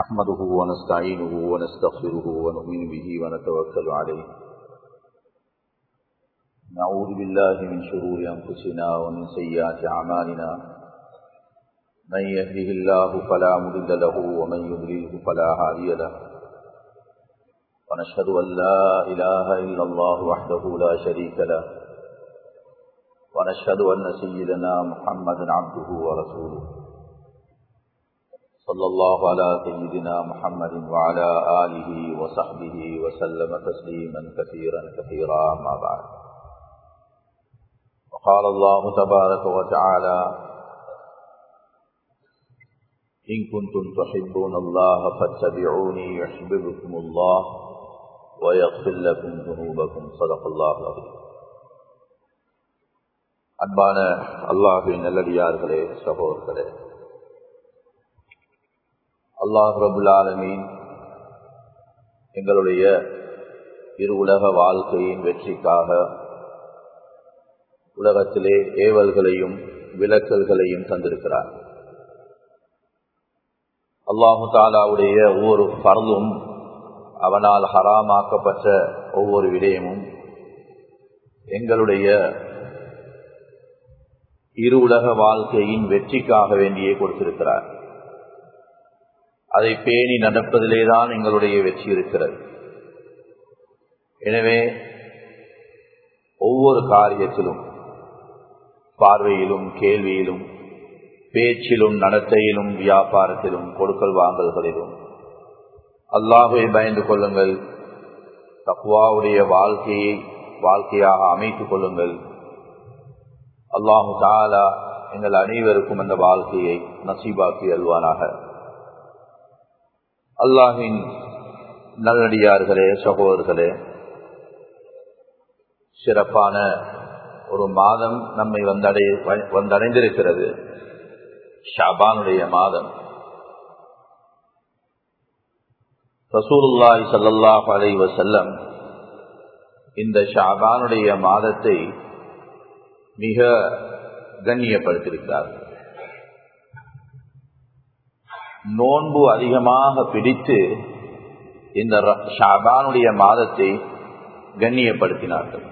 نحمده ونستعينه ونستغفره ونؤمن به ونتوكل عليه نعوذ بالله من شرور أنفسنا ومن سيئات أعمالنا من يهده الله فلا مضل له ومن يضلله فلا هادي له ونشهد أن لا إله إلا الله وحده لا شريك له ونشهد أن سيدنا محمدا عبده ورسوله صلى الله على سيدنا محمد وعلى آله وصحبه وسلم تسليما كثيرا كثيرا ما بعد وقال الله تبارك وتعالى إن كنتم تحبون الله فاتبعوني يحببكم الله ويغفر لكم ذنوبكم صدق الله العظيم அன்பான அல்லாஹின் நல்லடியார்களே சகோதரர்களே அல்லாஹ் ரபுல் ஆலமீன் எங்களுடைய இரு உலக வாழ்க்கையின் வெற்றிக்காக உலகத்திலே ஏவல்களையும் விளக்கல்களையும் தந்திருக்கிறார் அல்லாஹு தாலாவுடைய ஒவ்வொரு பரலும் அவனால் ஹராமாக்கப்பட்ட ஒவ்வொரு விடயமும் எங்களுடைய இரு உலக வாழ்க்கையின் வெற்றிக்காக வேண்டியே கொடுத்திருக்கிறார் அதை பேணி நடப்பதிலேதான் எங்களுடைய வெற்றி இருக்கிறது எனவே ஒவ்வொரு காரியத்திலும் பார்வையிலும் கேள்வியிலும் பேச்சிலும் நடத்தையிலும் வியாபாரத்திலும் கொடுக்கல் வாங்கல்களிலும் அல்லாஹை பயந்து கொள்ளுங்கள் தக்குவாவுடைய வாழ்க்கையை வாழ்க்கையாக அமைத்துக் கொள்ளுங்கள் அல்லாஹு தாலா எங்கள் அனைவருக்கும் அந்த வாழ்க்கையை நசீபாக்கி அல்வானாக அல்லாஹின் நல்லடியார்களே சகோதரர்களே சிறப்பான ஒரு மாதம் நம்மை வந்தடை வந்தடைந்திருக்கிறது ஷாபானுடைய மாதம் ரசூலுல்லாய் சல்லாஹ் அலை வசல்லம் இந்த ஷாபானுடைய மாதத்தை மிக கண்ணியப்படுத்தியிருக்கிறார் நோன்பு அதிகமாக பிடித்து இந்த ஷாபானுடைய மாதத்தை கண்ணியப்படுத்தினார்கள்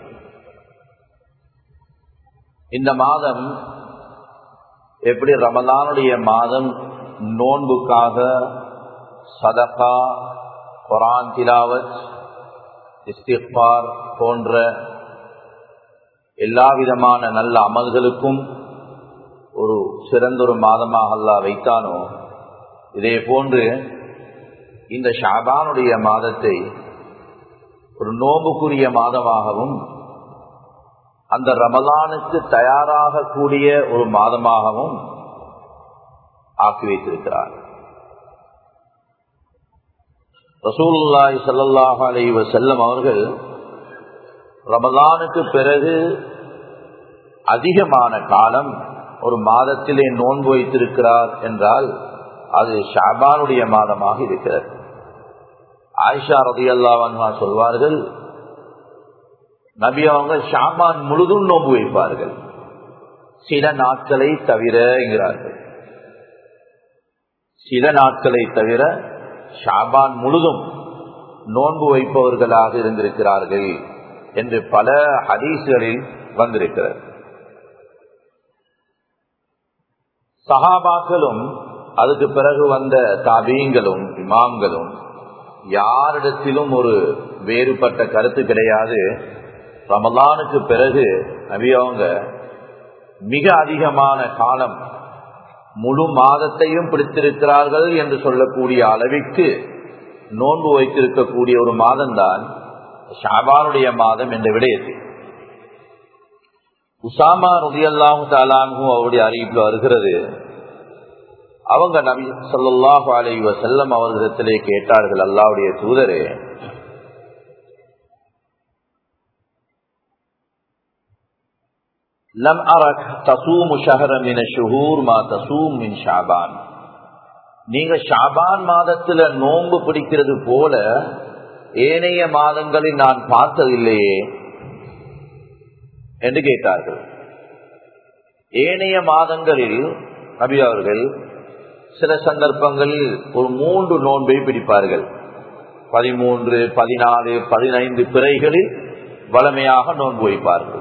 இந்த மாதம் எப்படி ரமலானுடைய மாதம் நோன்புக்காக சதகா குரான் திலாவத் இஸ்திஃபார் போன்ற எல்லா விதமான நல்ல அமல்களுக்கும் ஒரு சிறந்தொரு மாதமாக அல்லா வைத்தானோ இதே போன்று இந்த ஷாபானுடைய மாதத்தை ஒரு நோம்புக்குரிய மாதமாகவும் அந்த ரமலானுக்கு தயாராக கூடிய ஒரு மாதமாகவும் ஆக்கி வைத்திருக்கிறார் ரசூலுல்லாய் சல்லாஹ் அலி வசல்லம் அவர்கள் ரமலானுக்கு பிறகு அதிகமான காலம் ஒரு மாதத்திலே நோன்பு வைத்திருக்கிறார் என்றால் அது ஷாபானுடைய மாதமாக இருக்கிறது ஆயிஷா ரதி அல்லா சொல்வார்கள் நபி அவங்க ஷாபான் முழுதும் நோன்பு வைப்பார்கள் சில நாட்களை தவிர என்கிறார்கள் சில நாட்களை தவிர ஷாபான் முழுதும் நோன்பு வைப்பவர்களாக இருந்திருக்கிறார்கள் என்று பல ஹதீஸ்களில் வந்திருக்கிறது சஹாபாக்களும் அதுக்கு பிறகு வந்த தாபீங்களும் இமாம்களும் யாரிடத்திலும் ஒரு வேறுபட்ட கருத்து கிடையாது ரமலானுக்கு பிறகு நபியவங்க மிக அதிகமான காலம் முழு மாதத்தையும் பிடித்திருக்கிறார்கள் என்று சொல்லக்கூடிய அளவிற்கு நோன்பு வைத்திருக்கக்கூடிய ஒரு மாதம்தான் ஷாபானுடைய மாதம் என்ற விடயத்தை உசாமா ருதியல்லாஹு தாலாங்கும் அவருடைய அறிவிப்பு வருகிறது அவங்க நபி சொல்லாஹு அலை வசல்லம் அவர்களிடத்திலே கேட்டார்கள் அல்லாவுடைய தூதரே லம் அரக் தசூம் ஷஹர மின ஷுஹூர் மா தசூம் மின் ஷாபான் நீங்க ஷாபான் மாதத்துல நோன்பு பிடிக்கிறது போல ஏனைய மாதங்களில் நான் பார்த்ததில்லையே என்று கேட்டார்கள் ஏனைய மாதங்களில் நபி அவர்கள் சில சந்தர்ப்பங்களில் ஒரு மூன்று நோன்பை பிடிப்பார்கள் பதிமூன்று பதினாலு பதினைந்து பிறைகளில் வளமையாக நோன்பு வைப்பார்கள்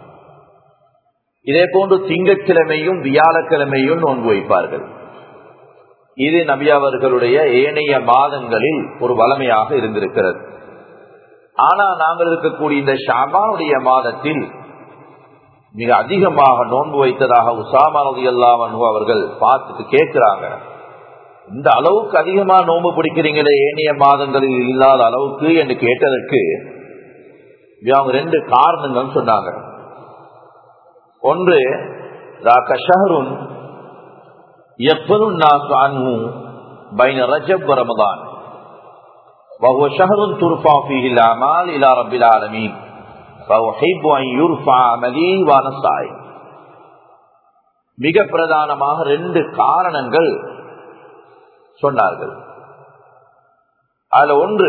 இதே போன்று திங்கட்கிழமையும் வியாழக்கிழமையும் நோன்பு வைப்பார்கள் இது நபி அவர்களுடைய ஏனைய மாதங்களில் ஒரு வளமையாக இருந்திருக்கிறது ஆனா நாங்கள் இருக்கக்கூடிய இந்த ஷாபானுடைய மாதத்தில் மிக அதிகமாக நோன்பு வைத்ததாக உசாமா ரதி அல்லாமன் அவர்கள் பார்த்துட்டு கேட்கிறாங்க இந்த அளவுக்கு அதிகமா நோன்பு பிடிக்கிறீங்களே ஏனைய மாதங்களில் இல்லாத அளவுக்கு என்று கேட்டதற்கு அவங்க ரெண்டு காரணங்கள் சொன்னாங்க ஒன்று ஷஹருன் எப்பதும் பைன ரஜப் ரமதான் وهو شهر ترفع فيه الاعمال الى رب العالمين فاحب ان يرفع عملي وانا صائم மிக பிரதானமாக ரெண்டு காரணங்கள் சொன்னார்கள் அதுல ஒன்று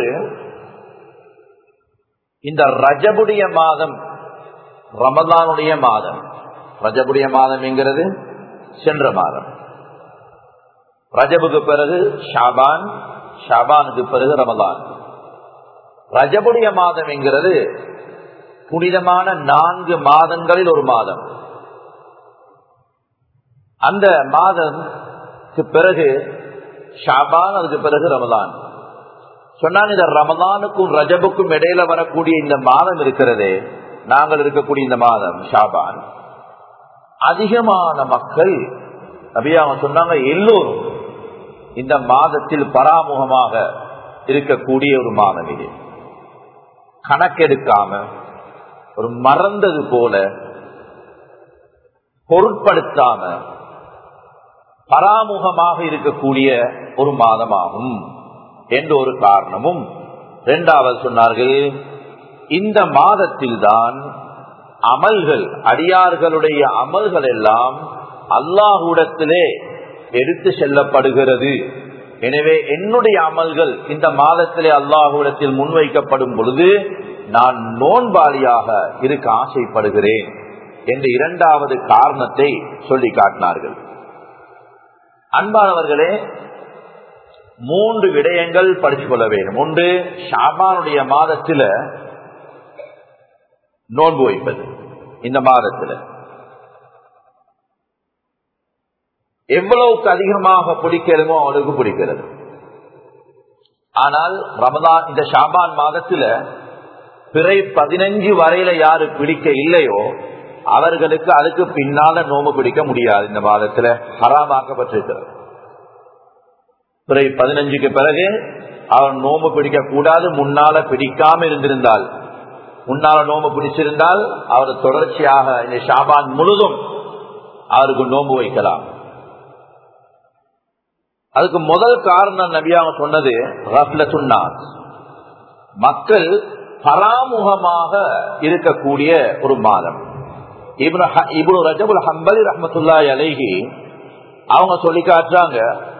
இந்த ரஜபுடைய மாதம் ரமதானுடைய மாதம் ரஜபுடைய மாதம் என்கிறது சென்ற மாதம் ரஜபுக்கு பிறகு ஷாபான் ஷாபானுக்கு பிறகு ரமதான் ரஜபுடைய மாதம் என்கிறது புனிதமான நான்கு மாதங்களில் ஒரு மாதம் அந்த மாதத்துக்கு பிறகு ஷாபான் அதுக்கு பிறகு ரமதான் சொன்னான் இந்த ரமதானுக்கும் ரஜபுக்கும் இடையில வரக்கூடிய இந்த மாதம் இருக்கிறதே நாங்கள் இருக்கக்கூடிய இந்த மாதம் ஷாபான் அதிகமான மக்கள் அப்படியே சொன்னாங்க எல்லோரும் இந்த மாதத்தில் பராமுகமாக இருக்கக்கூடிய ஒரு மாதம் இது கணக்கெடுக்காம ஒரு மறந்தது போல பொருட்படுத்தாம பராமுகமாக இருக்கக்கூடிய ஒரு மாதமாகும் என்ற ஒரு காரணமும் இரண்டாவது சொன்னார்கள் இந்த மாதத்தில் தான் அமல்கள் அடியார்களுடைய அமல்கள் எல்லாம் அல்லாஹுடத்திலே எடுத்து செல்லப்படுகிறது எனவே என்னுடைய அமல்கள் இந்த மாதத்திலே அல்லாஹுடத்தில் முன்வைக்கப்படும் பொழுது நான் நோன்பாளியாக இருக்க ஆசைப்படுகிறேன் என்ற இரண்டாவது காரணத்தை சொல்லி காட்டினார்கள் அன்பானவர்களே மூன்று விடயங்கள் படித்துக் கொள்ள வேண்டும் ஒன்று ஷாபானுடைய மாதத்தில் நோன்பு வைப்பது இந்த மாதத்தில் எவ்வளவுக்கு அதிகமாக பிடிக்கிறமோ அவனுக்கு பிடிக்கிறது ஆனால் ரமதான் இந்த ஷாபான் மாதத்துல பிறை பதினஞ்சு வரையில யாரு பிடிக்க இல்லையோ அவர்களுக்கு அதுக்கு பின்னால நோம்பு பிடிக்க முடியாது இந்த மாதத்துல ஹராமாக்கப்பட்டிருக்கிறது பிறை பதினஞ்சுக்கு பிறகு அவர் நோம்பு பிடிக்க கூடாது முன்னால பிடிக்காம இருந்திருந்தால் முன்னால நோம்பு பிடிச்சிருந்தால் அவர் தொடர்ச்சியாக இந்த ஷாபான் முழுதும் அவருக்கு நோம்பு வைக்கலாம் அதுக்கு முதல் காரணம் நபியாக சொன்னது ரஃப்லத்துன்னா மக்கள் பராமுகமாக இருக்கக்கூடிய ஒரு மாதம் இப்னு ரஜபுல் ஹம்பலி ரஹமத்துல்லா அலைகி அவங்க சொல்லி காட்டுறாங்க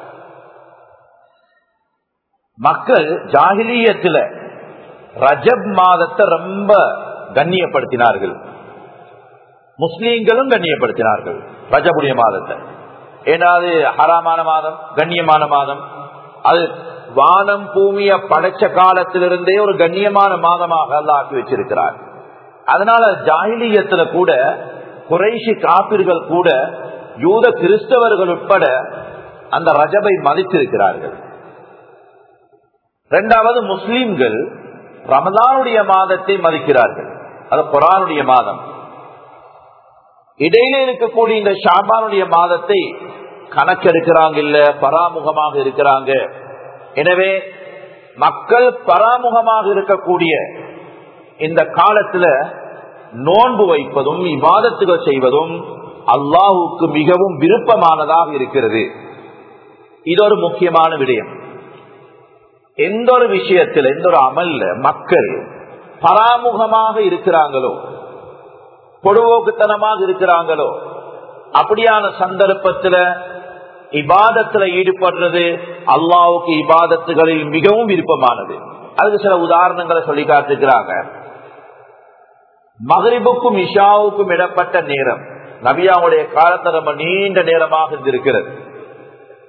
மக்கள் ஜாகிலியத்துல ரஜப் மாதத்தை ரொம்ப கண்ணியப்படுத்தினார்கள் முஸ்லீம்களும் கண்ணியப்படுத்தினார்கள் ரஜபுடைய மாதத்தை ஏன்னா அது ஹராமான மாதம் கண்ணியமான மாதம் அது வானம் பூமிய படைச்ச காலத்திலிருந்தே ஒரு கண்ணியமான மாதமாக அல்ல ஆக்கி வச்சிருக்கிறார் அதனால ஜாகிலியத்துல கூட குறைசி காப்பிர்கள் கூட யூத கிறிஸ்தவர்கள் உட்பட அந்த ரஜபை மதித்திருக்கிறார்கள் இரண்டாவது முஸ்லிம்கள் ரமதானுடைய மாதத்தை மதிக்கிறார்கள் அது குரானுடைய மாதம் இடையில இருக்கக்கூடிய இந்த ஷாபானுடைய மாதத்தை கணக்கெடுக்கிறாங்க இல்ல பராமுகமாக இருக்கிறாங்க எனவே மக்கள் பராமுகமாக இருக்கக்கூடிய இந்த காலத்துல நோன்பு வைப்பதும் இவாதத்துகள் செய்வதும் அல்லாஹுக்கு மிகவும் விருப்பமானதாக இருக்கிறது இது ஒரு முக்கியமான விடயம் எந்த ஒரு விஷயத்தில் எந்த ஒரு அமல்ல மக்கள் பராமுகமாக இருக்கிறாங்களோ பொடுவோக்குத்தனமாக இருக்கிறாங்களோ அப்படியான சந்தர்ப்பத்துல இபாதத்துல ஈடுபடுறது அல்லாவுக்கு இபாதத்துகளில் மிகவும் விருப்பமானது அதுக்கு சில உதாரணங்களை சொல்லி காட்டுக்கிறாங்க மகரிபுக்கும் இஷாவுக்கும் இடப்பட்ட நேரம் நபியாவுடைய காலத்தை நம்ம நீண்ட நேரமாக இருந்திருக்கிறது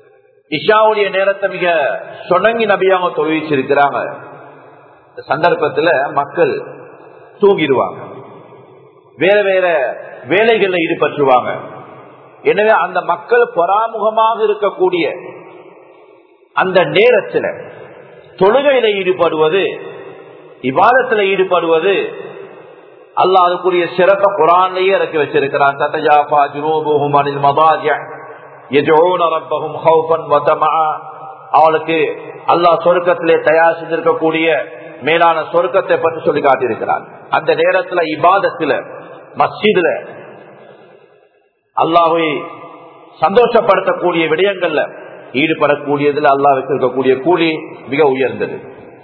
இஷாவுடைய நேரத்தை மிக சொணங்கி நபியாக தொழிச்சிருக்கிறாங்க இந்த சந்தர்ப்பத்துல மக்கள் தூங்கிடுவாங்க வேற வேற வேலைகள்ல ஈடுபட்டுருவாங்க எனவே அந்த மக்கள் பராமுகமாக இருக்கக்கூடிய அந்த நேரத்தில் தொழுகையில ஈடுபடுவது விவாதத்தில் ஈடுபடுவது அல்லாஹ் அதுக்குரிய சிறப்ப குரான்லயே இறக்கி வச்சிருக்கிறான் தத்தஜாபா ஜுனூபுஹும் அனில் மதாஜிய யஜூன ரப்பஹும் ஹௌஃபன் வ தமஆ அவளுக்கு அல்லாஹ் சொர்க்கத்திலே தயார் செஞ்சிருக்கக்கூடிய மேலான சொர்க்கத்தை பற்றி சொல்லி காட்டியிருக்கிறான் அந்த நேரத்துல இபாதத்துல மஸ்ஜிதுல அல்லாஹை சந்தோஷப்படுத்தக்கூடிய விடயங்கள்ல ஈடுபடக்கூடியதுல அல்லாஹ் வச்சிருக்கக்கூடிய கூலி மிக உயர்ந்தது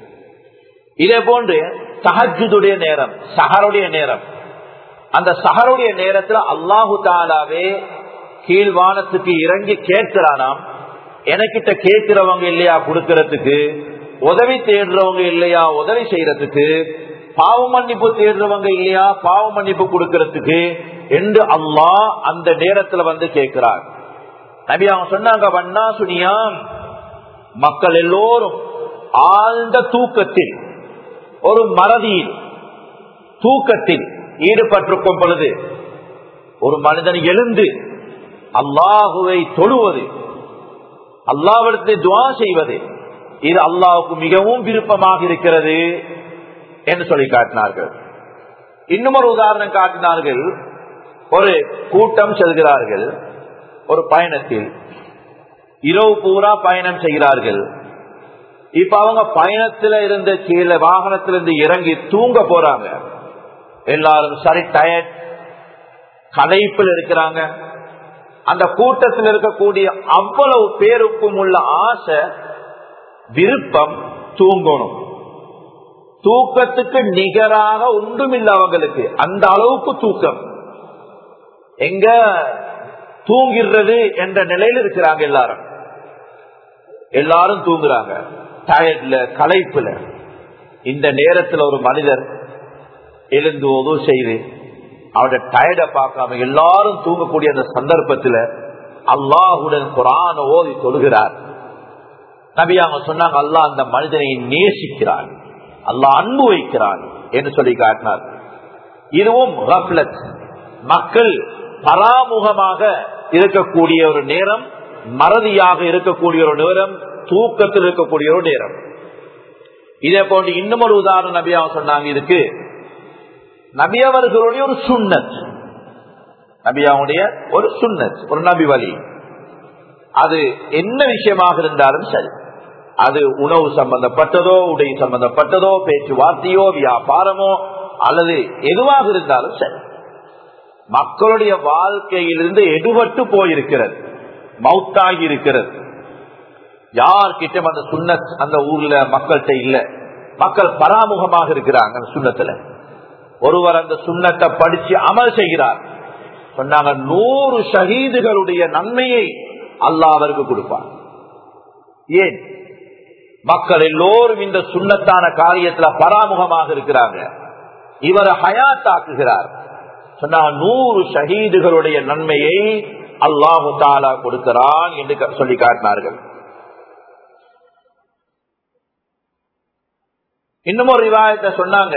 இதே போன்று சஹஜுடைய நேரம் சஹருடைய நேரம் அந்த சஹருடைய நேரத்துல அல்லாஹு தாலாவே கீழ்வானத்துக்கு இறங்கி கேட்கிறானாம் எனக்கிட்ட கேட்கிறவங்க இல்லையா கொடுக்கறதுக்கு உதவி தேடுறவங்க இல்லையா உதவி செய்யறதுக்கு பாவ மன்னிப்பு தேடுறவங்க இல்லையா பாவ மன்னிப்பு கொடுக்கறதுக்கு என்று அல்லாஹ் அந்த நேரத்துல வந்து கேட்கிறார் நபி அவங்க சொன்னாங்க வண்ணா சுனியான் மக்கள் எல்லோரும் ஆழ்ந்த தூக்கத்தில் ஒரு மறதியில் தூக்கத்தில் ஈடுபட்டிருக்கும் பொழுது ஒரு மனிதன் எழுந்து அல்லாஹுவை தொழுவது அல்லாவிடத்தை துவா செய்வது இது அல்லாவுக்கு மிகவும் விருப்பமாக இருக்கிறது என்று சொல்லி காட்டினார்கள் இன்னும் ஒரு உதாரணம் காட்டினார்கள் ஒரு கூட்டம் செல்கிறார்கள் ஒரு பயணத்தில் இரவு பூரா பயணம் செய்கிறார்கள் இப்ப அவங்க பயணத்துல இருந்து கீழே வாகனத்திலிருந்து இறங்கி தூங்க போறாங்க எல்லாரும் சரி டயர்ட் கலைப்பில் இருக்கிறாங்க அந்த கூட்டத்தில் இருக்கக்கூடிய அவ்வளவு பேருக்கும் உள்ள ஆசை விருப்பம் தூங்கணும் தூக்கத்துக்கு நிகராக ஒன்றுமில்லை அவங்களுக்கு அந்த அளவுக்கு தூக்கம் எங்க தூங்கிடுறது என்ற நிலையில் இருக்கிறாங்க எல்லாரும் எல்லாரும் தூங்குறாங்க டயர்ட்ல களைப்புல இந்த நேரத்தில் ஒரு மனிதர் எழுந்து உதவு செய்து அவருடைய டயர்ட பார்க்காம எல்லாரும் தூங்கக்கூடிய அந்த சந்தர்ப்பத்தில் அல்லாஹுடன் குரான ஓதி தொழுகிறார் நபி அவங்க சொன்னாங்க அல்லாஹ் அந்த மனிதனை நேசிக்கிறான் அல்லாஹ் அன்பு வைக்கிறான் என்று சொல்லி காட்டினார் இதுவும் மக்கள் பராமுகமாக இருக்கக்கூடிய ஒரு நேரம் மறதியாக இருக்கக்கூடிய ஒரு நேரம் தூக்கத்தில் இருக்கக்கூடிய ஒரு நேரம் இதே போன்று இன்னும் ஒரு உதாரணம் நபி அவங்க சொன்னாங்க இதுக்கு நபி அவர்களுடைய ஒரு சுண்ணத் நபியாவுடைய ஒரு சுண்ணத் ஒரு நபி வழி அது என்ன விஷயமாக இருந்தாலும் சரி அது உணவு சம்பந்தப்பட்டதோ உடை சம்பந்தப்பட்டதோ பேச்சுவார்த்தையோ வியாபாரமோ அல்லது எதுவாக இருந்தாலும் சரி மக்களுடைய வாழ்க்கையிலிருந்து எடுபட்டு போயிருக்கிறது மவுத்தாகி இருக்கிறது யார்கிட்ட அந்த சுண்ணத் அந்த ஊர்ல மக்கள்கிட்ட இல்ல மக்கள் பராமுகமாக இருக்கிறாங்க அந்த சுண்ணத்துல ஒருவர் அந்த சுண்ணத்தை படிச்சு அமல் செய்கிறார் சொன்னாங்க நூறு ஷஹீதுகளுடைய நன்மையை அல்லாஹ் அவருக்கு கொடுப்பார் ஏன் மக்கள் எல்லோரும் இந்த சுண்ணத்தான காரியத்துல பராமுகமாக இருக்கிறாங்க இவரை ஹயாத்தாக்குகிறார் சொன்னா நூறு ஷஹீதுகளுடைய நன்மையை அல்லாஹு தாலா கொடுக்கிறான் என்று சொல்லி காட்டினார்கள் இன்னும் ஒரு விவாதத்தை சொன்னாங்க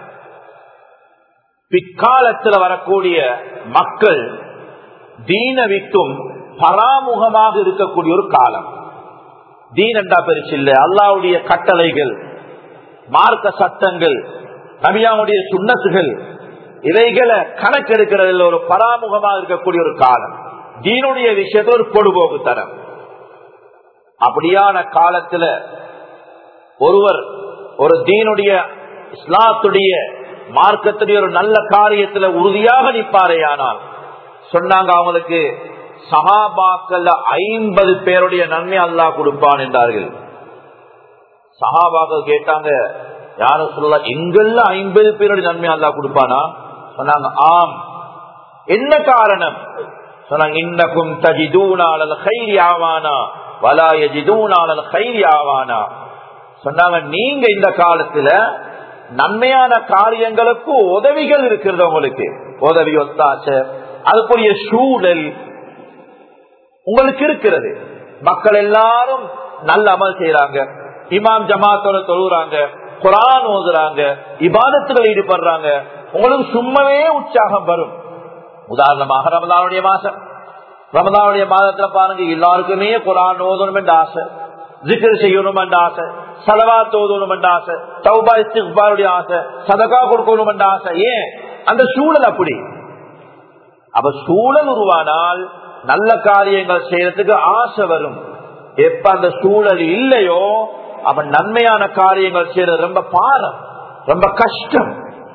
பிற்காலத்தில் வரக்கூடிய மக்கள் தீன விட்டும் பராமுகமாக இருக்கக்கூடிய ஒரு காலம் தீன் என்றா பெருசு இல்லை அல்லாவுடைய கட்டளைகள் மார்க்க சட்டங்கள் நபியாவுடைய சுண்ணத்துகள் இவைகளை கணக்கெடுக்கிறதுல ஒரு பராமுகமாக இருக்கக்கூடிய ஒரு காலம் தீனுடைய விஷயத்த ஒரு பொடுபோக்கு தரம் அப்படியான காலத்துல ஒருவர் ஒரு தீனுடைய இஸ்லாத்துடைய மார்க்கத்துடைய ஒரு நல்ல காரியத்துல உறுதியாக நிற்பாரே ஆனால் சொன்னாங்க அவங்களுக்கு சஹாபாக்கள் ஐம்பது பேருடைய நன்மை அல்லாஹ் கொடுப்பான் என்றார்கள் சஹாபாக்கள் கேட்டாங்க யாரும் சொல்ல எங்கெல்ல ஐம்பது பேருடைய நன்மை அல்லாஹ் கொடுப்பானா சொன்னாங்க ஆம் என்ன காரணம் சொன்னாங்க இன்னக்கும் தஜிதூனால கைரி ஆவானா வலா எஜிதூனால கைரி ஆவானா சொன்னாங்க நீங்க இந்த காலத்துல நன்மையான காரியங்களுக்கு உதவிகள் இருக்கிறது உங்களுக்கு உதவி ஒத்தாச்ச அதுக்குரிய சூழல் உங்களுக்கு இருக்கிறது மக்கள் எல்லாரும் நல்ல அமல் செய்யறாங்க இமாம் ஜமாத்தோட தொழுகிறாங்க குரான் ஓதுறாங்க இபாதத்துல ஈடுபடுறாங்க உங்களுக்கு சும்மாவே உற்சாகம் வரும் உதாரணமாக ரமதானுடைய மாசம் ரமதானுடைய மாதத்துல பாருங்க எல்லாருக்குமே குரான் ஓதணும் என்ற ஆசை ஜிக்கர் செய்யணும் என்ற ஆசை சலவாத் ஓதணும் என்ற ஆசை தௌபா இஸ்திக்பாருடைய ஆசை சதகா கொடுக்கணும் என்ற ஆசை ஏன் அந்த சூழல் அப்படி அப்ப சூழல் உருவானால் நல்ல காரியங்கள் செய்யறதுக்கு ஆசை வரும் எப்ப அந்த சூழல் இல்லையோ அவன் நன்மையான காரியங்கள் செய்யறது ரொம்ப பாரம் ரொம்ப கஷ்டம்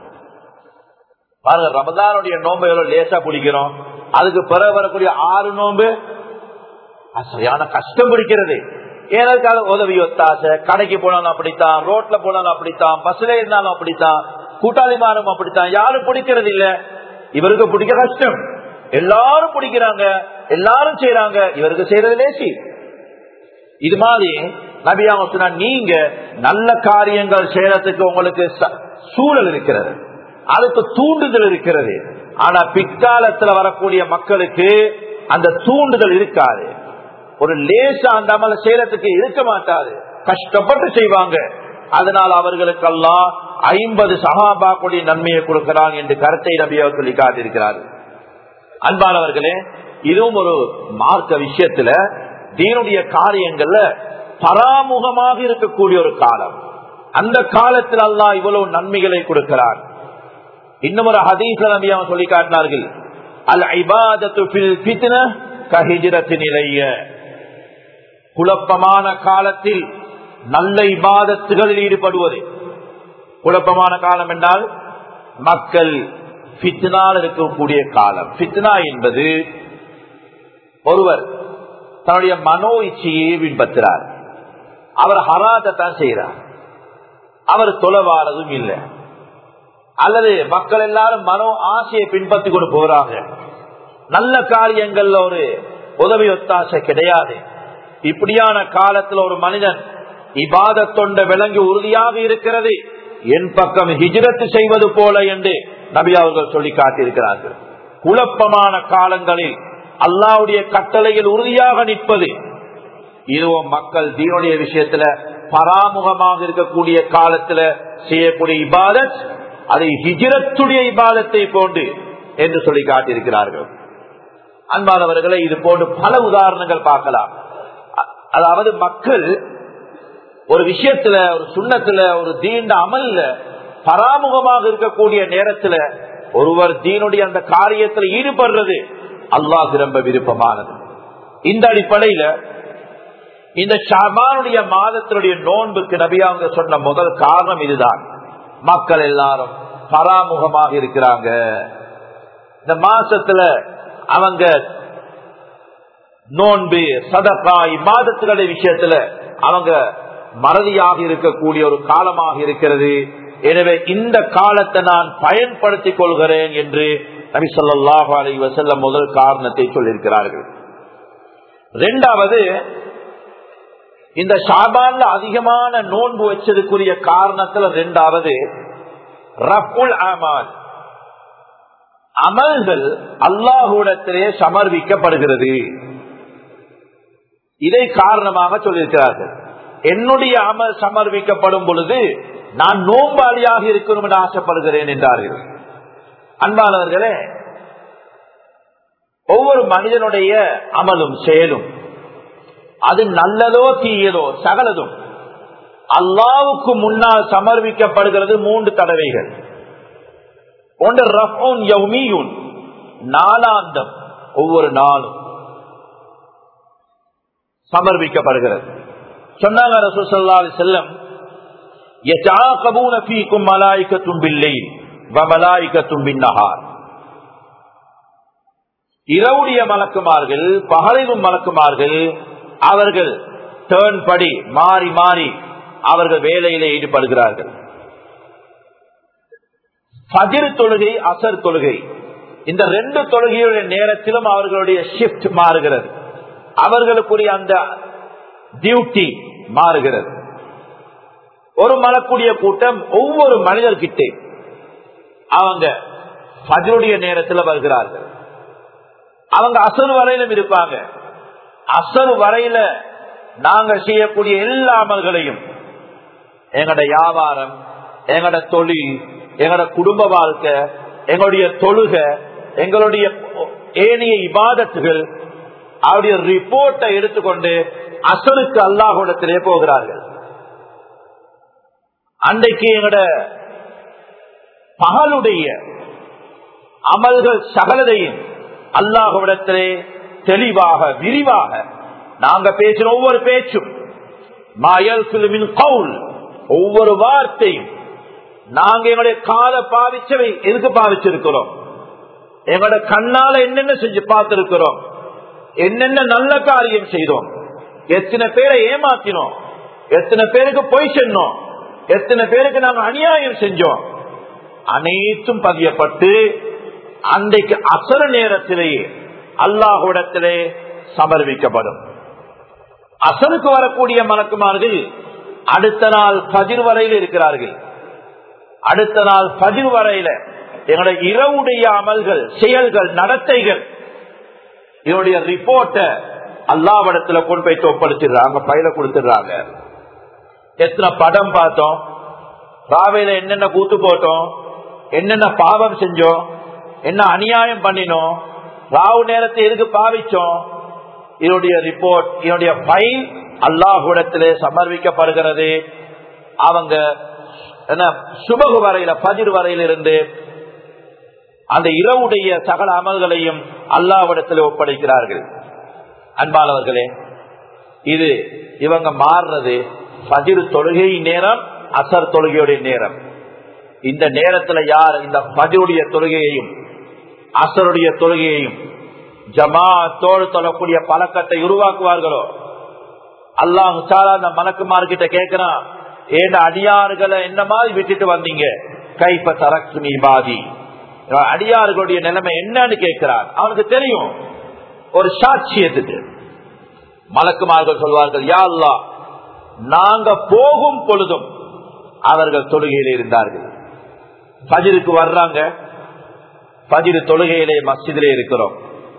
பாருங்க ரமதானுடைய நோம்பு எவ்வளவு லேசா பிடிக்கிறோம் அதுக்கு பிறகு வரக்கூடிய ஆறு நோம்பு அது சரியான கஷ்டம் பிடிக்கிறது ஏனதுக்காக உதவி ஒத்தாசை கடைக்கு போனாலும் அப்படித்தான் ரோட்ல போனாலும் அப்படித்தான் பஸ்ல இருந்தாலும் அப்படித்தான் கூட்டாளிமாரும் அப்படித்தான் யாரும் பிடிக்கிறது இல்ல இவருக்கு பிடிக்க கஷ்டம் எல்லாரும் பிடிக்கிறாங்க எல்லாரும் செய்யறாங்க இவருக்கு செய்யறது லேசி இது மாதிரி நபியாக சொன்னா நீங்க நல்ல காரியங்கள் செய்யறதுக்கு உங்களுக்கு சூழல் இருக்கிறது அதுக்கு தூண்டுதல் இருக்கிறது ஆனா பிற்காலத்துல வரக்கூடிய மக்களுக்கு அந்த தூண்டுதல் இருக்காது ஒரு லேசா அந்த அமல செய்யறதுக்கு இருக்க மாட்டாது கஷ்டப்பட்டு செய்வாங்க அதனால் அவர்களுக்கெல்லாம் ஐம்பது சகாபாக்குடைய நன்மையை கொடுக்கிறான் என்று கருத்தை நபியாக சொல்லி காட்டியிருக்கிறார் அன்பானவர்களே இதுவும் ஒரு மார்க்க விஷயத்துல தீனுடைய காரியங்கள்ல பராமுகமாக இருக்கக்கூடிய ஒரு காலம் அந்த காலத்தில் அல்லா இவ்வளவு நன்மைகளை கொடுக்கிறார் இன்னும் ஒரு ஹதீஸ் நபியாக சொல்லி காட்டினார்கள் அல் ஐபாதத்து கஹிஜரத்தினிலைய குழப்பமான காலத்தில் நல்ல இபாதத்துகளில் ஈடுபடுவது குழப்பமான காலம் என்றால் மக்கள் பித்னால் இருக்கக்கூடிய காலம் பித்னா என்பது ஒருவர் தன்னுடைய மனோ இச்சையை பின்பற்றுறார் அவர் ஹராத்தான் செய்யறார் அவர் தொலைவாரதும் இல்லை அல்லது மக்கள் எல்லாரும் மனோ ஆசையை பின்பற்றி கொண்டு போறாங்க நல்ல காரியங்கள்ல ஒரு உதவி ஒத்தாசை கிடையாது இப்படியான காலத்துல ஒரு மனிதன் இபாத தொண்ட விளங்கி உறுதியாக இருக்கிறது என் பக்கம் ஹிஜ்ரத்து செய்வது போல என்று நபி அவர்கள் சொல்லி காட்டியிருக்கிறார்கள் குழப்பமான காலங்களில் அல்லாவுடைய கட்டளையில் உறுதியாக நிற்பது இதுவும் மக்கள் தீனுடைய விஷயத்துல பராமுகமாக இருக்கக்கூடிய காலத்துல செய்யக்கூடிய இபாதத் அதை ஹிஜிரத்துடைய இபாதத்தை போன்று என்று சொல்லி காட்டியிருக்கிறார்கள் அன்பானவர்களை இது போன்று பல உதாரணங்கள் பார்க்கலாம் அதாவது மக்கள் ஒரு விஷயத்துல ஒரு சுண்ணத்துல ஒரு தீண்ட அமல்ல பராமுகமாக இருக்கக்கூடிய நேரத்துல ஒருவர் தீனுடைய அந்த காரியத்தில் ஈடுபடுறது அல்லாஹ் ரொம்ப விருப்பமானது இந்த அடிப்படையில இந்த ஷாபானுடைய மாதத்தினுடைய நோன்புக்கு நபியாங்க சொன்ன முதல் காரணம் இதுதான் மக்கள் எல்லாரும் பராமுகமாக இருக்கிறாங்க இந்த மாசத்துல அவங்க நோன்பு சதக்கா இம்மாதத்துடைய விஷயத்துல அவங்க மறதியாக இருக்கக்கூடிய ஒரு காலமாக இருக்கிறது எனவே இந்த காலத்தை நான் பயன்படுத்திக் கொள்கிறேன் என்று நபி சொல்லாஹு அலி வசல்ல முதல் காரணத்தை சொல்லியிருக்கிறார்கள் இரண்டாவது இந்த ஷாபான்ல அதிகமான நோன்பு வச்சதுக்குரிய காரணத்துல இரண்டாவது ரஃபுல் அமால் அமல்கள் அல்லாஹூடத்திலே சமர்ப்பிக்கப்படுகிறது இதை காரணமாக சொல்லியிருக்கிறார்கள் என்னுடைய அமல் சமர்ப்பிக்கப்படும் பொழுது நான் நோம்பாளியாக இருக்கணும் என்று ஆசைப்படுகிறேன் என்றார்கள் அன்பானவர்களே ஒவ்வொரு மனிதனுடைய அமலும் செயலும் அது நல்லதோ தீயதோ சகலதும் அல்லாவுக்கு முன்னால் சமர்ப்பிக்கப்படுகிறது மூன்று தடவைகள் ஒன்று ரஃபோன் யவுமியூன் நாலாந்தம் ஒவ்வொரு நாளும் சமர்ப்பிக்கப்படுகிறது சொன்னாங்க ரசூசல்லா செல்லம் இரவுடைய மலக்குமார்கள் பகலிலும் மலக்குமார்கள் அவர்கள் டேர்ன் படி மாறி மாறி அவர்கள் வேலையிலே ஈடுபடுகிறார்கள் பதிர் தொழுகை அசர் தொழுகை இந்த ரெண்டு தொழுகையுடைய நேரத்திலும் அவர்களுடைய ஷிப்ட் மாறுகிறது அவர்களுக்குரிய அந்த டியூட்டி மாறுகிறது ஒரு மலக்கூடிய கூட்டம் ஒவ்வொரு மனிதர்கிட்டே அவங்க பதிலுடைய நேரத்தில் வருகிறார்கள் அவங்க அசல் வரையிலும் இருப்பாங்க அசல் வரையில நாங்க செய்யக்கூடிய எல்லா அமல்களையும் எங்கட வியாபாரம் எங்கட தொழில் எங்கட குடும்ப வாழ்க்கை எங்களுடைய தொழுக எங்களுடைய ஏனைய இபாதத்துகள் அவருடைய ரிப்போர்ட்டை எடுத்துக்கொண்டு அசலுக்கு அல்லாஹுடத்திலே போகிறார்கள் அன்றைக்கு எங்கட பகலுடைய அமல்கள் சகலதையும் அல்லாஹுவிடத்திலே தெளிவாக விரிவாக நாங்க பேசுற ஒவ்வொரு பேச்சும் மாயல் சிலுவின் கவுல் ஒவ்வொரு வார்த்தையும் நாங்க எங்களுடைய கால பாவிச்சவை எதுக்கு பாவிச்சிருக்கிறோம் எங்களோட கண்ணால என்னென்ன செஞ்சு பார்த்திருக்கிறோம் என்னென்ன நல்ல காரியம் செய்தோம் எத்தனை பேரை ஏமாத்தினோம் எத்தனை பேருக்கு பொய் சொன்னோம் எத்தனை பேருக்கு நாங்க அநியாயம் செஞ்சோம் அனைத்தும் பதியப்பட்டு அன்றைக்கு அசர நேரத்திலேயே அல்லாஹுடத்திலே சமர்ப்பிக்கப்படும் அசருக்கு வரக்கூடிய மலக்குமார்கள் அடுத்த நாள் பதிர் வரையில் இருக்கிறார்கள் அடுத்த நாள் பதிர் வரையில எங்களுடைய இரவுடைய அமல்கள் செயல்கள் நடத்தைகள் இதனுடைய ரிப்போர்ட்ட அல்லாவிடத்துல கொண்டு போய் ஒப்படைச்சிடுறாங்க பயில கொடுத்துடுறாங்க எத்தனை படம் பார்த்தோம் ராவையில என்னென்ன கூத்து போட்டோம் என்னென்ன பாவம் செஞ்சோம் என்ன அநியாயம் பண்ணினோம் ராவு நேரத்தை எதுக்கு பாவிச்சோம் இதனுடைய ரிப்போர்ட் இதனுடைய ஃபைல் அல்லாஹுடத்திலே சமர்ப்பிக்கப்படுகிறது அவங்க என்ன சுபகு வரையில பதிர் வரையில இருந்து அந்த இரவுடைய சகல அமல்களையும் அல்லாவிடத்தில் ஒப்படைக்கிறார்கள் அன்பானவர்களே இது இவங்க மாறுறது பதிர் தொழுகை நேரம் அசர் தொழுகையுடைய நேரம் இந்த நேரத்துல யார் இந்த பதிருடைய தொழுகையையும் அசருடைய தொழுகையையும் ஜமாத்தோடு தொழக்கூடிய பழக்கத்தை உருவாக்குவார்களோ அல்லாஹ் அந்த மலக்குமார்கிட்ட கேட்கிறான் ஏன் அடியாறுகளை என்ன மாதிரி விட்டுட்டு வந்தீங்க கைப்ப தரக்கு நீ பாதி அடியார்களுடைய நிலைமை என்னன்னு கேட்கிறான் அவனுக்கு தெரியும் ஒரு சாட்சியத்துக்கு மலக்குமார்கள் சொல்வார்கள் யா அல்லா நாங்க போகும் பொழுதும் அவர்கள் தொழுகையில் இருந்தார்கள் பஜிருக்கு வர்றாங்க பஜிரு தொழுகையிலே மஸ்ஜிதிலே இருக்கிறோம்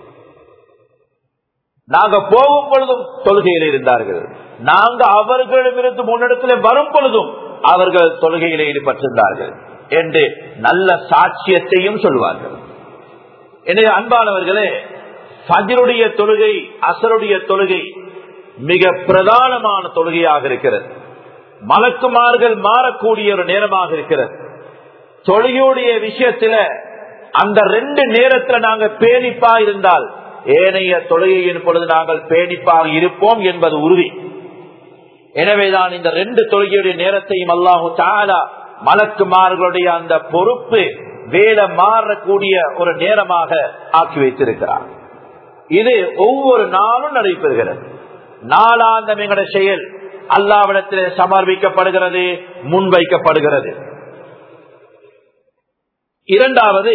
நாங்க போகும் பொழுதும் தொழுகையில் இருந்தார்கள் நாங்க அவர்களிடமிருந்து முன்னிடத்தில் வரும் பொழுதும் அவர்கள் தொழுகையில் ஈடுபட்டிருந்தார்கள் என்று நல்ல சாட்சியத்தையும் சொல்வார்கள் எனவே அன்பானவர்களே ஃபஜருடைய தொழுகை அசருடைய தொழுகை மிக பிரதானமான தொழுகையாக இருக்கிறது மலக்குமார்கள் மாறக்கூடிய ஒரு நேரமாக இருக்கிறது தொழுகையுடைய விஷயத்துல அந்த ரெண்டு நேரத்துல நாங்க பேணிப்பா இருந்தால் ஏனைய தொழுகையின் பொழுது நாங்கள் பேணிப்பாக இருப்போம் என்பது உறுதி எனவேதான் இந்த ரெண்டு தொழுகையுடைய நேரத்தையும் அல்லாஹு தாலா மலக்குமார்களுடைய அந்த பொறுப்பு வேலை மாறக்கூடிய ஒரு நேரமாக ஆக்கி வைத்திருக்கிறார் இது ஒவ்வொரு நாளும் நடைபெறுகிறது நாளாந்தம் எங்களுடைய செயல் அல்லாவிடத்தில் சமர்ப்பிக்கப்படுகிறது முன்வைக்கப்படுகிறது இரண்டாவது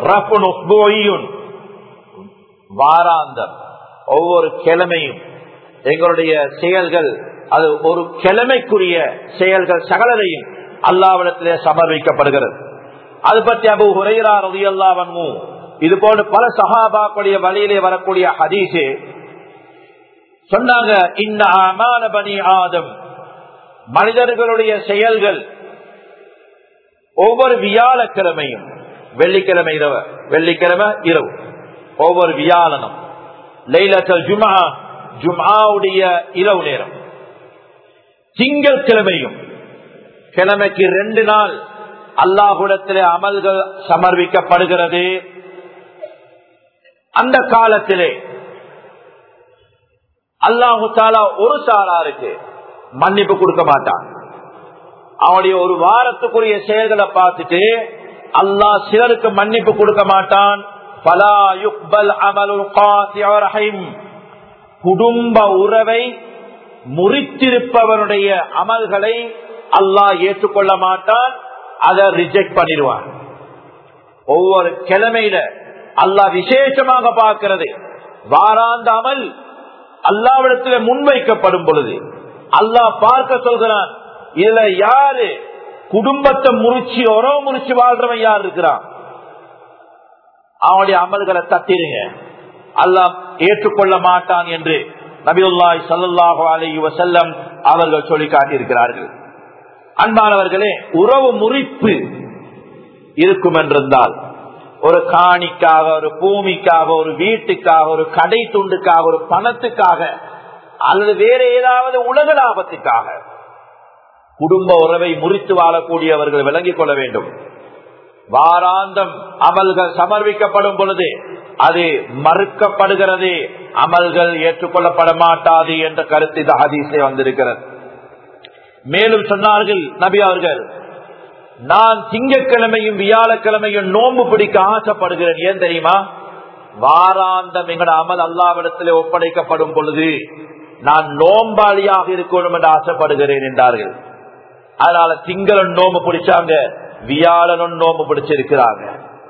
வாராந்தம் ஒவ்வொரு கிழமையும் எங்களுடைய செயல்கள் அது ஒரு கிழமைக்குரிய செயல்கள் சகலரையும் அல்லாவிடத்திலே சமர்ப்பிக்கப்படுகிறது அது பற்றி அபு ஹுரைரா ரவி அல்லாவன்மு இது போன்று பல சகாபாக்களுடைய வழியிலே வரக்கூடிய ஹதீசு சொன்னாங்க இந்த அமான பனி ஆதம் மனிதர்களுடைய செயல்கள் ஒவ்வொரு வியாழக்கிழமையும் வெள்ளிக்கிழமை இரவு வெள்ளிக்கிழமை இரவு ஒவ்வொரு வியாழனும் லைலத்தல் ஜுமா ஜுமாவுடைய இரவு நேரம் திங்கள் கிழமையும் கிழமைக்கு ரெண்டு நாள் அல்லாஹுடத்திலே அமல்கள் சமர்ப்பிக்கப்படுகிறது அந்த காலத்திலே அல்லாஹு தாலா ஒரு சாராருக்கு மன்னிப்பு கொடுக்க மாட்டான் அவனுடைய ஒரு வாரத்துக்குரிய செயல்களை பார்த்துட்டு அல்லாஹ் சிலருக்கு மன்னிப்பு கொடுக்க மாட்டான் குடும்ப உறவை முறித்திருப்பவனுடைய அமல்களை அல்லாஹ் ஏற்றுக்கொள்ள மாட்டான் அதை ரிஜெக்ட் பண்ணிடுவான் ஒவ்வொரு கிழமையில அல்லாஹ் விசேஷமாக பார்க்கிறது வாராந்த அமல் அல்லாவிடத்தில் முன்வைக்கப்படும் பொழுது அல்லாஹ் பார்க்க சொல்கிறான் இதுல யாரு குடும்பத்தை முறிச்சு உறவு முறிச்சு வாழ்றவன் யார் இருக்கிறான் அவனுடைய அமல்களை தட்டிடுங்க அல்லாஹ் ஏற்றுக்கொள்ள மாட்டான் என்று நபியுல்லாய் சல்லாஹு அலி வசல்லம் அவர்கள் சொல்லி காட்டியிருக்கிறார்கள் அன்பானவர்களே உறவு முறிப்பு இருக்கும் என்றிருந்தால் ஒரு காணிக்காக ஒரு பூமிக்காக ஒரு வீட்டுக்காக ஒரு கடை துண்டுக்காக ஒரு பணத்துக்காக அல்லது வேற ஏதாவது உலக லாபத்துக்காக குடும்ப உறவை முறித்து வாழக்கூடியவர்கள் விளங்கிக் கொள்ள வேண்டும் வாராந்தம் அமல்கள் சமர்ப்பிக்கப்படும் பொழுது அது மறுக்கப்படுகிறது அமல்கள் ஏற்றுக்கொள்ளப்பட மாட்டாது என்ற கருத்து இந்த ஹதீஸே வந்திருக்கிறது மேலும் சொன்னார்கள் நபி அவர்கள் நான் திங்கக்கிழமையும் வியாழக்கிழமையும் நோன்பு பிடிக்க ஆசைப்படுகிறேன் ஏன் தெரியுமா வாராந்தம் எங்கட அமல் அல்லாவிடத்திலே ஒப்படைக்கப்படும் பொழுது நான் நோம்பாளியாக இருக்கணும் என்று ஆசைப்படுகிறேன் என்றார்கள் அதனால திங்களன் நோம்பு பிடிச்சாங்க வியாழனும் நோம்பு பிடிச்சிருக்கிறாங்க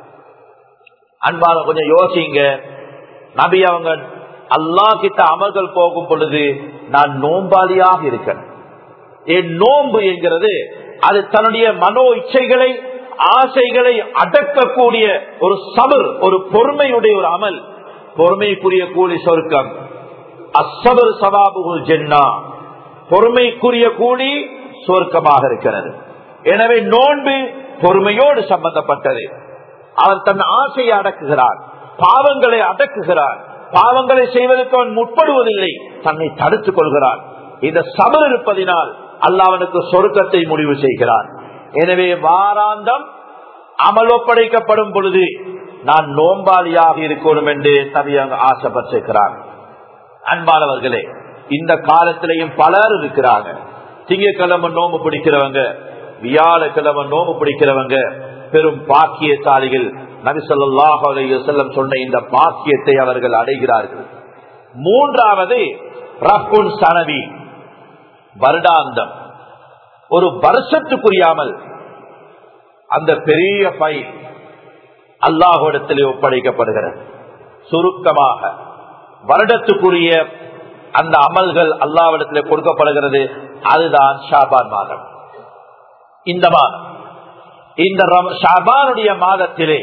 அன்பான கொஞ்சம் யோசிங்க நபி அவங்க அல்லா கிட்ட அமல்கள் போகும் பொழுது நான் நோம்பாளியாக இருக்கேன் என் நோன்பு என்கிறது அது தன்னுடைய மனோ இச்சைகளை ஆசைகளை அடக்கக்கூடிய ஒரு சபர் ஒரு பொறுமையுடைய ஒரு அமல் பொறுமைக்குரிய கூலி சொர்க்கம் அசபர் சவாபுகுல் ஜென்னா பொறுமைக்குரிய கூலி சொர்க்கமாக இருக்கிறது எனவே நோன்பு பொறுமையோடு சம்பந்தப்பட்டது அவன் தன் ஆசையை அடக்குகிறான் பாவங்களை அடக்குகிறான் பாவங்களை செய்வதற்கு அவன் முற்படுவதில்லை தன்னை தடுத்துக் கொள்கிறான் இந்த சபர் இருப்பதினால் அல்லாவனுக்கு சொருக்கத்தை முடிவு செய்கிறான் எனவே வாராந்தம் அமலொப்படைக்கப்படும் பொழுது நான் நோம்பாளியாக இருக்கணும் என்று நபியாக ஆசைப்பட்டிருக்கிறார் அன்பானவர்களே இந்த காலத்திலையும் பலர் இருக்கிறாங்க திங்கக்கிழமை நோம்பு பிடிக்கிறவங்க வியாழக்கிழமை நோம்பு பிடிக்கிறவங்க பெரும் பாக்கியசாலிகள் நபிசல்லாஹ் செல்லம் சொன்ன இந்த பாக்கியத்தை அவர்கள் அடைகிறார்கள் மூன்றாவது ரப்புன் சனவி வருடாந்தம் ஒரு வருஷத்துக்குரியாமல் அந்த பெரிய பை அல்லாஹிடத்திலே ஒப்படைக்கப்படுகிறது சுருக்கமாக வருடத்துக்குரிய அந்த அமல்கள் அல்லாவிடத்திலே கொடுக்கப்படுகிறது அதுதான் ஷாபான் மாதம் இந்த மாதம் இந்த ஷாபானுடைய மாதத்திலே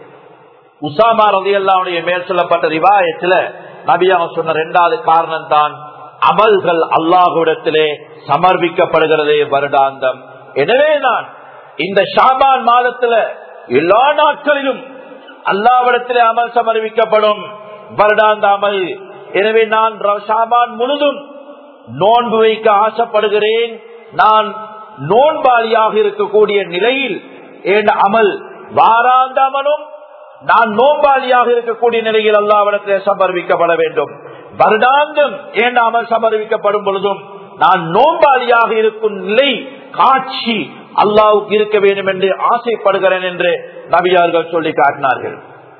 உசாமா ரதி அல்லாவுடைய மேல் சொல்லப்பட்ட ரிவாயத்தில் நபியாக சொன்ன இரண்டாவது காரணம் தான் அமல்கள் அல்லாஹுடத்திலே சமர்ப்பிக்கப்படுகிறது வருடாந்தம் எனவே நான் இந்த ஷாபான் மாதத்துல எல்லா நாட்களிலும் அல்லாவிடத்திலே அமல் சமர்ப்பிக்கப்படும் வருடாந்த அமல் எனவே நான் ஷாபான் முழுதும் நோன்பு வைக்க ஆசைப்படுகிறேன் நான் நோன்பாளியாக இருக்கக்கூடிய நிலையில் என் அமல் வாராந்த அமலும் நான் நோன்பாளியாக இருக்கக்கூடிய நிலையில் அல்லாவிடத்திலே சமர்ப்பிக்கப்பட வேண்டும் வருடாந்தம் ஏன் அமல் சமர்ப்பிக்கப்படும் பொழுதும் நான் நோன்பாளியாக இருக்கும் நிலை காட்சி அல்லாவுக்கு இருக்க வேண்டும் என்று ஆசைப்படுகிறேன் என்று நபியார்கள் சொல்லி காட்டினார்கள்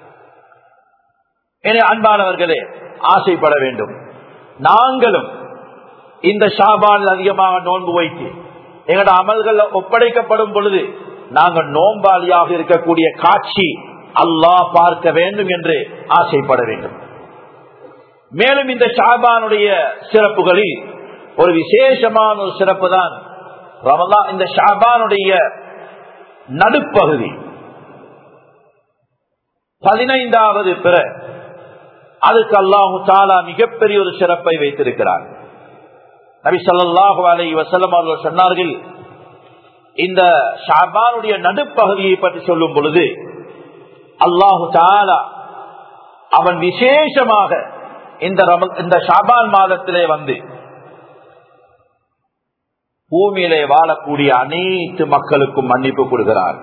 என அன்பானவர்களே ஆசைப்பட வேண்டும் நாங்களும் இந்த ஷாபான் அதிகமாக நோன்பு வைத்து எங்களோட அமல்கள் ஒப்படைக்கப்படும் பொழுது நாங்கள் நோம்பாளியாக இருக்கக்கூடிய காட்சி அல்லாஹ் பார்க்க வேண்டும் என்று ஆசைப்பட வேண்டும் மேலும் இந்த ஷாபானுடைய சிறப்புகளில் ஒரு விசேஷமான ஒரு சிறப்பு தான் ரமலா இந்த ஷாபானுடைய நடுப்பகுதி பதினைந்தாவது பிற அதுக்கு அல்லாஹு தாலா மிகப்பெரிய ஒரு சிறப்பை வைத்திருக்கிறார் நபி சொல்லாஹு அலை வசலம் அவர்கள் சொன்னார்கள் இந்த ஷாபானுடைய நடுப்பகுதியை பற்றி சொல்லும் பொழுது அல்லாஹு தாலா அவன் விசேஷமாக இந்த இந்த ஷாபான் மாதத்திலே வந்து பூமியிலே வாழக்கூடிய அனைத்து மக்களுக்கும் மன்னிப்பு கொடுக்கிறார்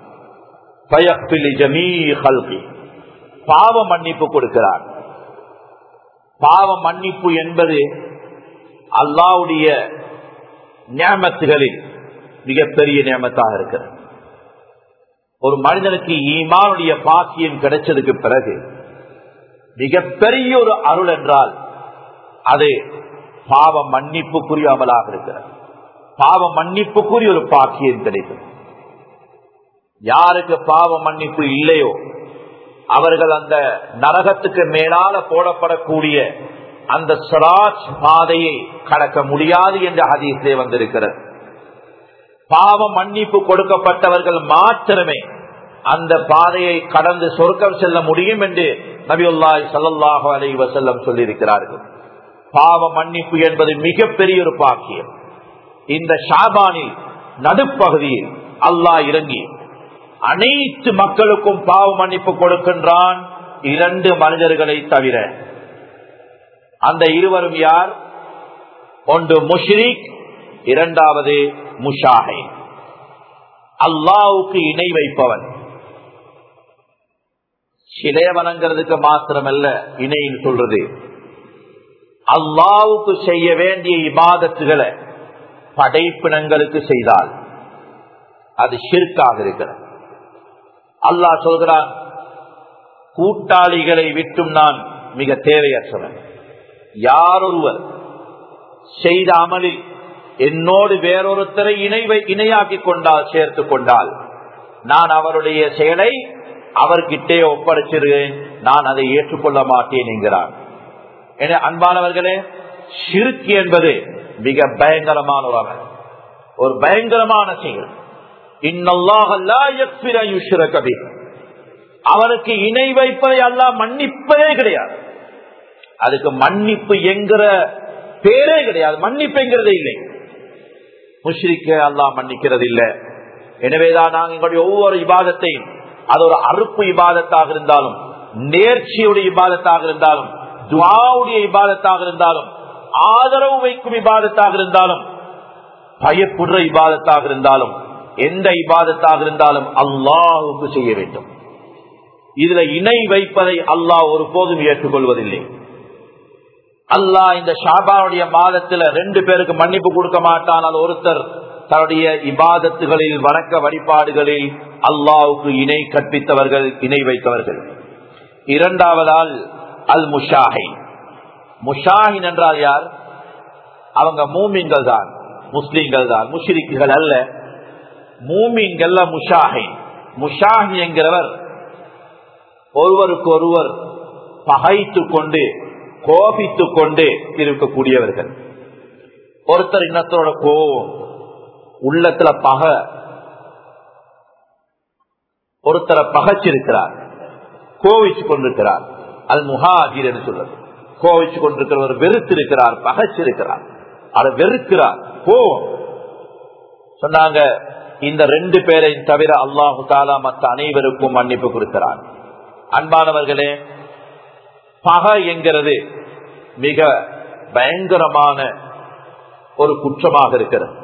பாவ மன்னிப்பு கொடுக்கிறார் பாவ மன்னிப்பு என்பது அல்லாவுடைய நியமத்துகளில் மிகப்பெரிய நியமத்தாக இருக்கிறது ஒரு மனிதனுக்கு ஈமானுடைய பாக்கியம் கிடைச்சதுக்கு பிறகு மிகப்பெரிய ஒரு அருள் என்றால் அது பாவ மன்னிப்புக்குரிய அமலாக இருக்கிறது பாவ மன்னிப்புக்குரிய ஒரு பாக்கியம் கிடைக்கும் யாருக்கு பாவ மன்னிப்பு இல்லையோ அவர்கள் அந்த நரகத்துக்கு மேலால போடப்படக்கூடிய அந்த சராஜ் பாதையை கடக்க முடியாது என்ற ஹதீஸே வந்திருக்கிறது பாவ மன்னிப்பு கொடுக்கப்பட்டவர்கள் மாத்திரமே அந்த பாதையை கடந்து சொர்க்கம் செல்ல முடியும் என்று நபியுல்லாய் சல்லாஹு அலை வசல்லம் சொல்லியிருக்கிறார்கள் பாவ மன்னிப்பு என்பது மிகப்பெரிய ஒரு பாக்கியம் இந்த ஷாபானில் நடுப்பகுதியில் அல்லாஹ் இறங்கி அனைத்து மக்களுக்கும் பாவ மன்னிப்பு கொடுக்கின்றான் இரண்டு மனிதர்களை தவிர அந்த இருவரும் யார் ஒன்று முஷ்ரிக் இரண்டாவது முஷாஹை அல்லாவுக்கு இணை வைப்பவன் சிலைய வணங்குறதுக்கு மாத்திரமல்ல இணைன்னு சொல்றது அல்லாவுக்கு செய்ய வேண்டிய இபாதத்துகளை படைப்பினங்களுக்கு செய்தால் அது ஷிர்காக இருக்கிறது அல்லாஹ் சொல்கிறான் கூட்டாளிகளை விட்டும் நான் மிக தேவையற்றவன் யாரொருவர் செய்த அமலில் என்னோடு வேறொருத்தரை இணைவை இணையாக்கி கொண்டால் சேர்த்து கொண்டால் நான் அவருடைய செயலை அவர்கிட்டே ஒப்படைச்சிருக்கேன் நான் அதை ஏற்றுக்கொள்ள மாட்டேன் என்கிறார் என அன்பானவர்களே ஷிருக்கு என்பது மிக பயங்கரமான ஒரு அமல் ஒரு பயங்கரமான செயல் அவனுக்கு இணை வைப்பதை அல்ல மன்னிப்பதே கிடையாது அதுக்கு மன்னிப்பு என்கிற பேரே கிடையாது மன்னிப்பு என்கிறதே இல்லை முஷ்ரிக்க அல்லா மன்னிக்கிறது இல்லை எனவேதான் நாங்கள் எங்களுடைய ஒவ்வொரு இபாதத்தையும் அது ஒரு அறுப்பு இபாதத்தாக இருந்தாலும் நேர்ச்சியுடைய இபாதத்தாக இருந்தாலும் துவாவுடைய இபாதத்தாக இருந்தாலும் ஆதரவு வைக்கும் இபாதத்தாக இருந்தாலும் பயப்படுற இபாதத்தாக இருந்தாலும் எந்த இபாதத்தாக இருந்தாலும் அல்லாஹுக்கு செய்ய வேண்டும் இதுல இணை வைப்பதை அல்லாஹ் ஒருபோதும் ஏற்றுக்கொள்வதில்லை அல்லாஹ் இந்த ஷாபாவுடைய மாதத்துல ரெண்டு பேருக்கு மன்னிப்பு கொடுக்க மாட்டான் அது ஒருத்தர் தன்னுடைய இபாதத்துகளில் வணக்க வழிபாடுகளில் அல்லாவுக்கு இணை கற்பித்தவர்கள் இணை வைத்தவர்கள் இரண்டாவதால் அல் முஷாஹி முஷாஹின் என்றால் யார் அவங்க மூமின்கள் தான் முஸ்லீம்கள் தான் முஷ்ரிக்குகள் அல்ல மூமின்கள் முஷாஹி முஷாஹி என்கிறவர் ஒருவருக்கு ஒருவர் பகைத்து கொண்டு கோபித்து கொண்டு இருக்கக்கூடியவர்கள் ஒருத்தர் இன்னத்தோட கோபம் உள்ளத்துல பக ஒருத்தரை பகைச்சிருக்கிறார் கோவிச்சு கொண்டிருக்கிறார் அல் முஹாஜிர் என்று சொல்றது கோவிச்சு கொண்டிருக்கிறவர் வெறுத்திருக்கிறார் பகைச்சிருக்கிறார் அதை வெறுக்கிறார் கோவம் சொன்னாங்க இந்த ரெண்டு பேரை தவிர அல்லாஹு தாலா மற்ற அனைவருக்கும் மன்னிப்பு கொடுக்கிறார் அன்பானவர்களே பகை என்கிறது மிக பயங்கரமான ஒரு குற்றமாக இருக்கிறது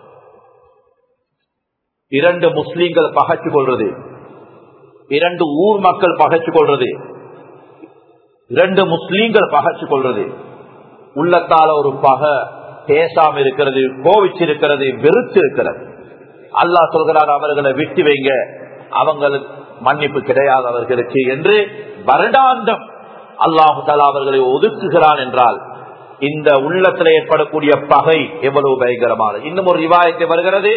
இரண்டு முஸ்லீம்கள் பகைச்சு கொள்றது இரண்டு ஊர் மக்கள் பகைச்சு கொள்றது இரண்டு முஸ்லீம்கள் பகைச்சு கொள்றது உள்ளத்தால ஒரு பகை பேசாம இருக்கிறது கோவிச்சிருக்கிறது வெறுத்து இருக்கிறது அல்லா சொல்கிறார் அவர்களை விட்டு வைங்க அவங்களுக்கு மன்னிப்பு கிடையாது அவர்களுக்கு என்று வருடாந்தம் அல்லாஹு தாலா அவர்களை ஒதுக்குகிறான் என்றால் இந்த உள்ளத்தில் ஏற்படக்கூடிய பகை எவ்வளவு பயங்கரமானது இன்னும் ஒரு ரிவாயத்தை வருகிறது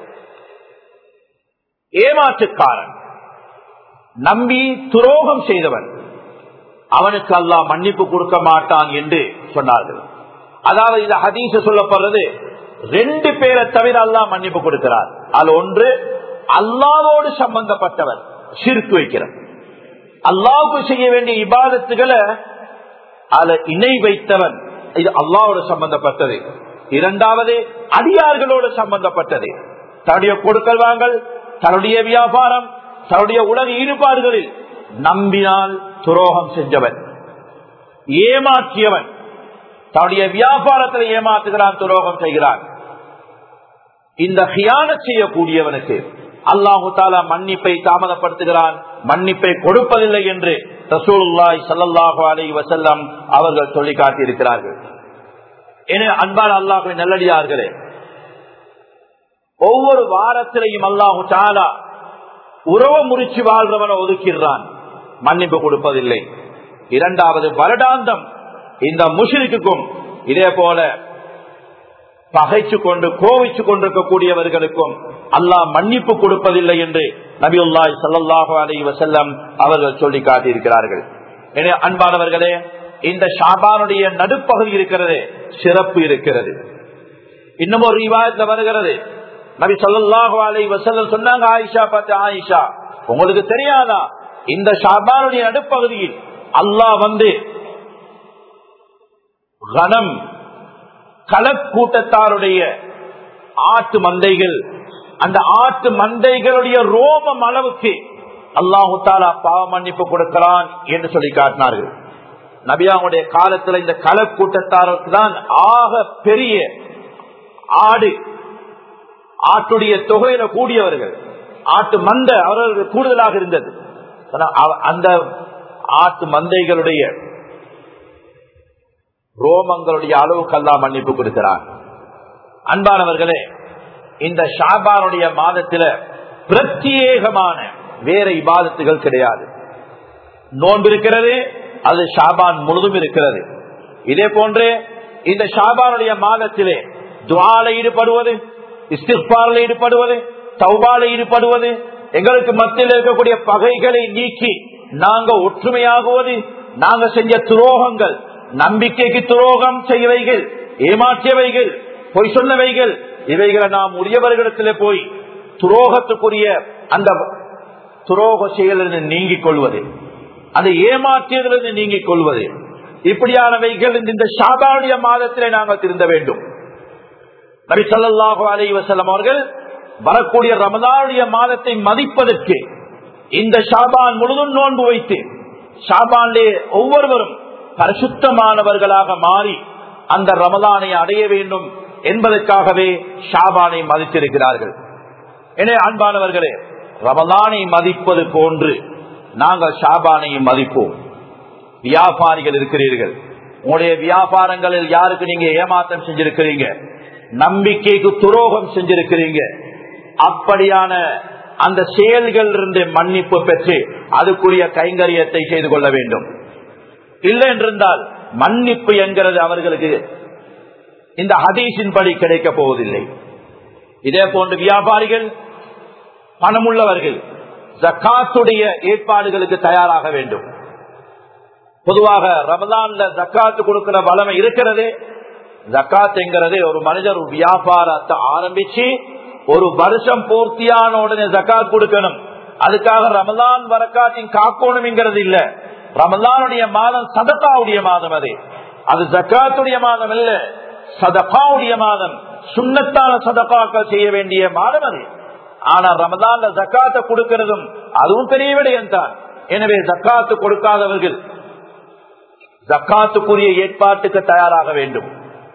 ஏமாற்றுக்காரன் நம்பி துரோகம் செய்தவன் அவனுக்கு அல்லாஹ் மன்னிப்பு கொடுக்க மாட்டான் என்று சொன்னார்கள் அதாவது இந்த ஹதீச சொல்லப்படுறது ரெண்டு பேரை தவிர அல்லாஹ் மன்னிப்பு கொடுக்கிறார் அது ஒன்று அல்லாவோடு சம்பந்தப்பட்டவர் சிரித்து வைக்கிறார் அல்லாவுக்கு செய்ய வேண்டிய இபாதத்துகளை அதுல இணை வைத்தவன் இது அல்லாவோட சம்பந்தப்பட்டது இரண்டாவது அடியார்களோடு சம்பந்தப்பட்டது தன்னுடைய கொடுக்கல் வாங்கல் தன்னுடைய வியாபாரம் தன்னுடைய உலக ஈடுபாடுகளில் நம்பினால் துரோகம் செஞ்சவன் ஏமாற்றியவன் தன்னுடைய வியாபாரத்தில் ஏமாற்றுகிறான் துரோகம் செய்கிறான் இந்த ஹியான செய்யக்கூடியவனுக்கு அல்லாஹு தாலா மன்னிப்பை தாமதப்படுத்துகிறான் மன்னிப்பை கொடுப்பதில்லை என்று ரசூலுல்லாய் சல்லாஹு அலை வசல்லம் அவர்கள் சொல்லி காட்டியிருக்கிறார்கள் என அன்பான அல்லாஹு நல்லடியார்களே ஒவ்வொரு வாரத்திலையும் அல்லாஹு தாலா உறவு முறிச்சு வாழ்றவனை ஒதுக்கிறான் மன்னிப்பு கொடுப்பதில்லை இரண்டாவது வருடாந்தம் இந்த முஷிரிக்கும் இதே போல பகைச்சு கொண்டு கோவிச்சு கொண்டிருக்கக்கூடியவர்களுக்கும் அல்லாஹ் மன்னிப்பு கொடுப்பதில்லை என்று நபியுல்லாய் சல்லாஹு அலி வசல்லம் அவர்கள் சொல்லி காட்டியிருக்கிறார்கள் எனவே அன்பானவர்களே இந்த ஷாபானுடைய நடுப்பகுதி இருக்கிறது சிறப்பு இருக்கிறது இன்னும் ஒரு விவாதத்தில் வருகிறது நபி சொல்லாஹு அலை வசல்லம் சொன்னாங்க ஆயிஷா பார்த்து ஆயிஷா உங்களுக்கு தெரியாதா இந்த ஷாபானுடைய நடுப்பகுதியில் அல்லாஹ் வந்து கணம் களக்கூட்டத்தாருடைய ஆட்டு மந்தைகள் அந்த ஆட்டு மந்தைகளுடைய ரோமம் அளவுக்கு அல்லாஹு தாலா பாவ மன்னிப்பு கொடுக்கிறான் என்று சொல்லி காட்டினார்கள் நபியாவுடைய காலத்துல இந்த களக்கூட்டத்தாருக்கு தான் ஆக பெரிய ஆடு ஆட்டுடைய தொகையில கூடியவர்கள் ஆட்டு மந்த அவர்கள் கூடுதலாக இருந்தது அந்த ஆட்டு மந்தைகளுடைய ரோமங்களுடைய அளவுக்கெல்லாம் மன்னிப்பு கொடுக்கிறார் அன்பானவர்களே இந்த ஷாபானுடைய மாதத்தில பிரத்யேகமான வேற இபாதத்துகள் கிடையாது நோன்பு இருக்கிறது அது ஷாபான் முழுதும் இருக்கிறது இதே போன்று இந்த ஷாபானுடைய மாதத்திலே துவால ஈடுபடுவது இஸ்திஃபாரில் ஈடுபடுவது தௌபால ஈடுபடுவது எங்களுக்கு மத்தியில் இருக்கக்கூடிய பகைகளை நீக்கி நாங்க ஒற்றுமையாகுவது நாங்க செஞ்ச துரோகங்கள் நம்பிக்கைக்கு துரோகம் செய்யவைகள் ஏமாற்றியவைகள் பொய் சொன்னவைகள் இவைகளை நாம் உரியவர்களிடத்திலே போய் துரோகத்துக்குரிய அந்த துரோக செயலிருந்து நீங்கிக் கொள்வது அந்த ஏமாற்றியதிலிருந்து நீங்கிக் கொள்வது இப்படியானவைகள் இந்த ஷாபானுடைய மாதத்திலே நாங்கள் திருந்த வேண்டும் நபி சொல்லாஹு அலி வசலம் அவர்கள் வரக்கூடிய ரமதானுடைய மாதத்தை மதிப்பதற்கு இந்த ஷாபான் முழுதும் நோன்பு வைத்து ஷாபானிலே ஒவ்வொருவரும் பரிசுத்தமானவர்களாக மாறி அந்த ரமதானை அடைய வேண்டும் என்பதற்காகவே ஷாபானை மதித்திருக்கிறார்கள் எனவே அன்பானவர்களே ரமதானை மதிப்பது போன்று நாங்கள் ஷாபானையும் மதிப்போம் வியாபாரிகள் இருக்கிறீர்கள் உங்களுடைய வியாபாரங்களில் யாருக்கு நீங்க ஏமாற்றம் செஞ்சிருக்கிறீங்க நம்பிக்கைக்கு துரோகம் செஞ்சிருக்கிறீங்க அப்படியான அந்த செயல்கள் இருந்து மன்னிப்பு பெற்று அதுக்குரிய கைங்கரியத்தை செய்து கொள்ள வேண்டும் இல்லை என்றிருந்தால் மன்னிப்பு என்கிறது அவர்களுக்கு இந்த ஹதீஸின் படி கிடைக்க போவதில்லை இதே போன்று வியாபாரிகள் பணமுள்ளவர்கள் ஜக்காத்துடைய ஏற்பாடுகளுக்கு தயாராக வேண்டும் பொதுவாக ரமதான்ல ஜக்காத்து கொடுக்கிற வளமை இருக்கிறது ஜக்காத் என்கிறது ஒரு மனிதர் ஒரு வியாபாரத்தை ஆரம்பிச்சு ஒரு வருஷம் பூர்த்தியான உடனே ஜக்காத் கொடுக்கணும் அதுக்காக ரமதான் வரக்காட்டின் காக்கணும்ங்கிறது இல்ல ரமதானுடைய மாதம் சதக்காவுடைய மாதம் அது அது ஜக்காத்துடைய மாதம் இல்ல சதகாவுடைய மாதம் சுண்ணத்தான சதக்காக்கள் செய்ய வேண்டிய மாதம் அது ஆனா ரமதான்ல ஜக்காத்தை கொடுக்கிறதும் அதுவும் பெரிய விடயம் தான் எனவே ஜக்காத்து கொடுக்காதவர்கள் ஜக்காத்துக்குரிய ஏற்பாட்டுக்கு தயாராக வேண்டும்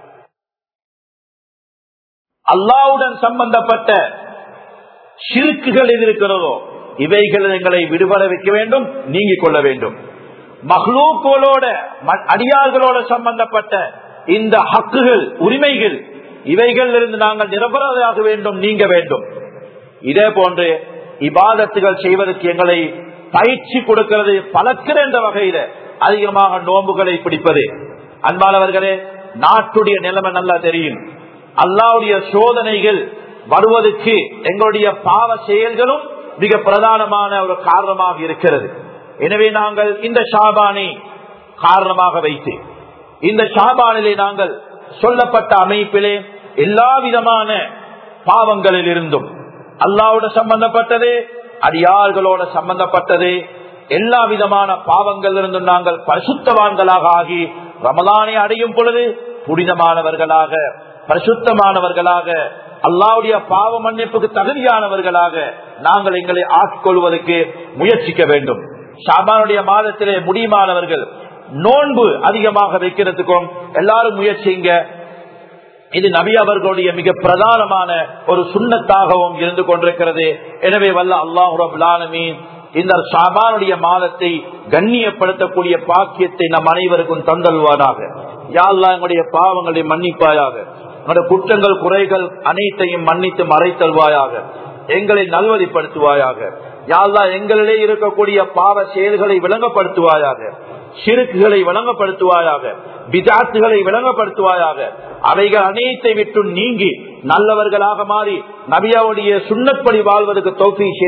அல்லாவுடன் சம்பந்தப்பட்ட சிறுக்குகள் எது இருக்கிறதோ இவைகள் எங்களை விடுபட வைக்க வேண்டும் நீங்கிக் கொள்ள வேண்டும் மஹ்லூக்களோட அடியார்களோட சம்பந்தப்பட்ட இந்த ஹக்குகள் உரிமைகள் இவைகள் இருந்து நாங்கள் நிரபராக வேண்டும் நீங்க வேண்டும் இதே போன்று இபாதத்துகள் செய்வதற்கு எங்களை பயிற்சி கொடுக்கிறது பழக்கிற என்ற வகையில அதிகமாக நோன்புகளை பிடிப்பது அன்பானவர்களே நாட்டுடைய நிலைமை நல்லா தெரியும் அல்லாவுடைய சோதனைகள் வருவதற்கு எங்களுடைய பாவ செயல்களும் மிக பிரதானமான ஒரு காரணமாக இருக்கிறது எனவே நாங்கள் இந்த ஷாபானை காரணமாக வைத்து இந்த ஷாபானிலே நாங்கள் சொல்லப்பட்ட அமைப்பிலே எல்லா விதமான பாவங்களில் இருந்தும் அல்லாவோட சம்பந்தப்பட்டது அடியார்களோட சம்பந்தப்பட்டது எல்லா விதமான பாவங்கள் இருந்தும் நாங்கள் பரிசுத்தவான்களாக ஆகி ரமலானை அடையும் பொழுது புனிதமானவர்களாக பரிசுத்தமானவர்களாக அல்லாவுடைய பாவ மன்னிப்புக்கு தகுதியானவர்களாக நாங்கள் எங்களை ஆட்கொள்வதற்கு முயற்சிக்க வேண்டும் ஷாபானுடைய மாதத்திலே முடியுமானவர்கள் நோன்பு அதிகமாக வைக்கிறதுக்கும் எல்லாரும் முயற்சிங்க இது நபி அவர்களுடைய மிக பிரதானமான ஒரு சுண்ணத்தாகவும் இருந்து கொண்டிருக்கிறது எனவே வல்ல அல்லாஹுரபுல்லாலமீன் இந்த ஷாபானுடைய மாதத்தை கண்ணியப்படுத்தக்கூடிய பாக்கியத்தை நம் அனைவருக்கும் தந்தல்வானாக யாழ்லா எங்களுடைய பாவங்களை மன்னிப்பாயாக எங்களுடைய குற்றங்கள் குறைகள் அனைத்தையும் மன்னித்து மறைத்தல்வாயாக எங்களை நல்வழிப்படுத்துவாயாக யாழ்லா எங்களிலே இருக்கக்கூடிய பாவ செயல்களை விளங்கப்படுத்துவாயாக சிறுக்குகளை விளங்கப்படுத்துவாயாக பிஜாத்துகளை விளங்கப்படுத்துவாயாக அவைகள் அனைத்தை விட்டு நீங்கி நல்லவர்களாக மாறி நபியாவுடைய சுண்ணப்படி வாழ்வதற்கு தோல்வி